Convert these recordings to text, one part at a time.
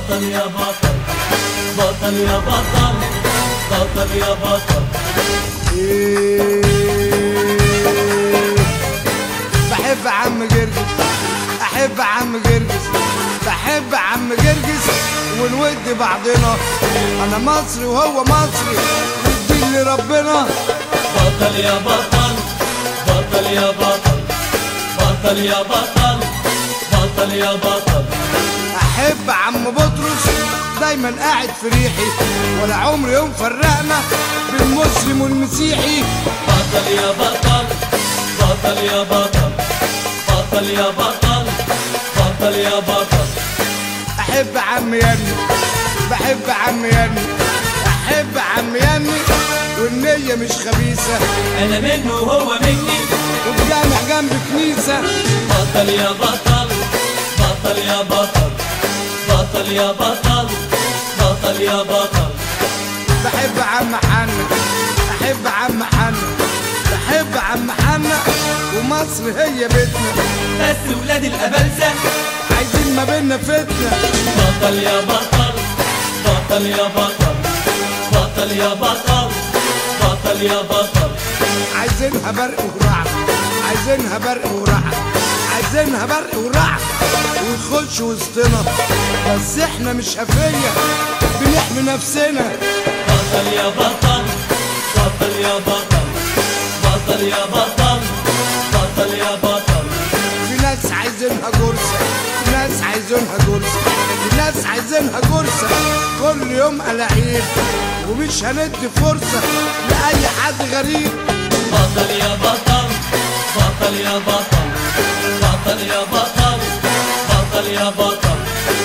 بطل يا بطل بطل يا بطل بطل يا بطل بحب عم جرجس احب عم جرجس بحب عم جرجس ونود بعضنا انا مصري وهو مصري والدين لربنا بطل يا بطل بطل يا بطل بطل يا بطل بطل يا بطل احب عم بطرس دايما قاعد في ريحي ولا عمر يوم فرقنا بالمسلم والمسيحي بطل يا بطل بطل يا بطل بطل يا بطل بطل يا بطل احب عم ياني بحب عم ياني احب عم ياني والنية مش خبيثة انا منه وهو مني والجامع جنب كنيسة بطل يا بطل بطل يا بطل بطل يا بطل بطل يا بطل بحب عم حنا احب عم حنا بحب عم حنا ومصر هي بيتنا بس ولاد الأبلسة عايزين ما بينا فتنة بطل يا بطل بطل يا بطل بطل يا بطل بطل يا بطل عايزينها برق ورعد عايزينها برق ورعد عايزينها برق ورعد ويخش وسطنا بس احنا مش هفية بنحمي نفسنا بطل يا بطل بطل يا بطل بطل يا بطل بطل يا بطل في ناس عايزينها جرسة في ناس عايزينها جرسة في ناس عايزينها جرسة كل يوم ألاعيب ومش هندي فرصة لأي حد غريب بطل يا بطل بطل يا بطل بطل يا بطل بطل يا بطل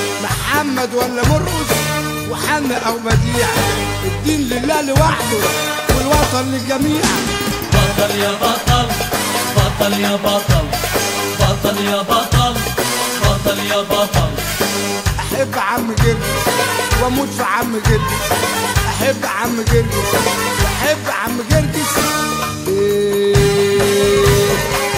محمد ولا مرقص وحنا أو بديع الدين لله لوحده والوطن للجميع بطل يا بطل بطل يا بطل بطل يا بطل بطل يا بطل أحب عم جرجس وأموت في عم جرجس أحب عم جرجس وأحب عم جرجس إيه.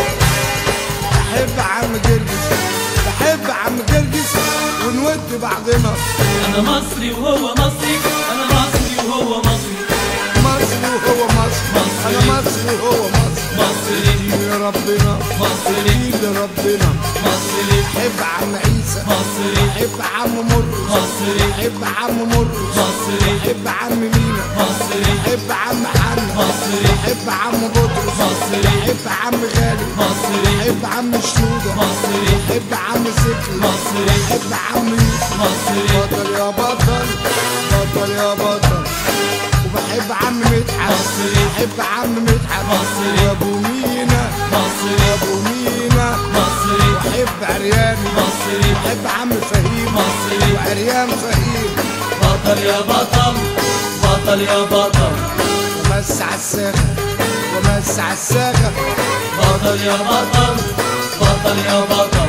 أحب عم جرجس بحب عم جرجس ونود بعضنا انا مصري وهو مصري انا مصري وهو مصري مصر وهو مصر أنا مصر وهو مصر مصري دين لربنا مصري دين لربنا مصري أحب عم عيسى مصري أحب عم مرقص مصري أحب عم مرقص مصري أحب عم مينا مصري أحب عم حنا مصري أحب عم بطرس مصري أحب عم غالي مصري أحب عم شنودة مصري أحب عم سكري مصري أحب عم يوسف مصري بطل يا بطل بطل يا بطل وبحب عم مدحت مصري. أحب عم مدحت مصري. يا أبو مينا مصري يا أبو مينا مصري وأحب عرياني مصري وأحب عم فهيم مصري. وعريان فهيم بطل يا بطل بطل يا بطل ومس على الساغة ومس على الساغة بطل يا بطل بطل يا بطل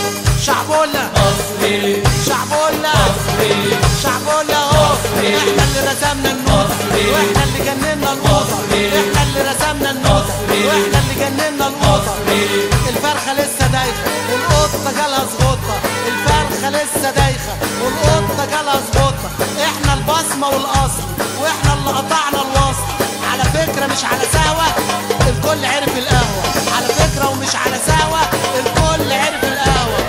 شعبولة مصري شعبولة مصري شعبولة اهو مصري. احنا اللي رسمنا النوتة مصري. واحنا اللي جننا القوطة مصري. احنا اللي رسمنا النوتة مصري. واحنا اللي جننا القوطة مصري. الفرخة لسه دايخة والقطة جالها زغطة الفرخة لسه دايخة والقطة جالها زغطة احنا البصمة والاصل واحنا اللي قطعنا الوسط على فكرة مش على سهوة الكل عرف القهوة على فكرة ومش على سهوة الكل عرف القهوة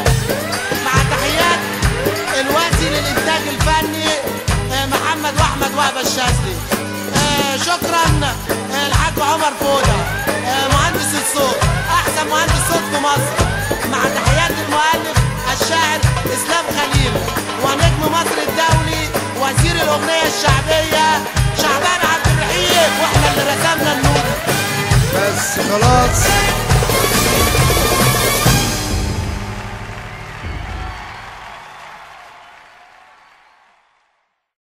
مع تحيات الواسي للإنتاج الفني آه، محمد وأحمد وهبة الشاذلي آه، شكرا آه، الحاج عمر فودة آه، مهندس الصوت أحسن مهندس صوت في مصر مع تحيات المؤلف الشاعر إسلام خليل ونجم مصر الدولي وزير الأغنية الشعبية شعبان عبد الرحيم وإحنا اللي رسمنا النوتة بس خلاص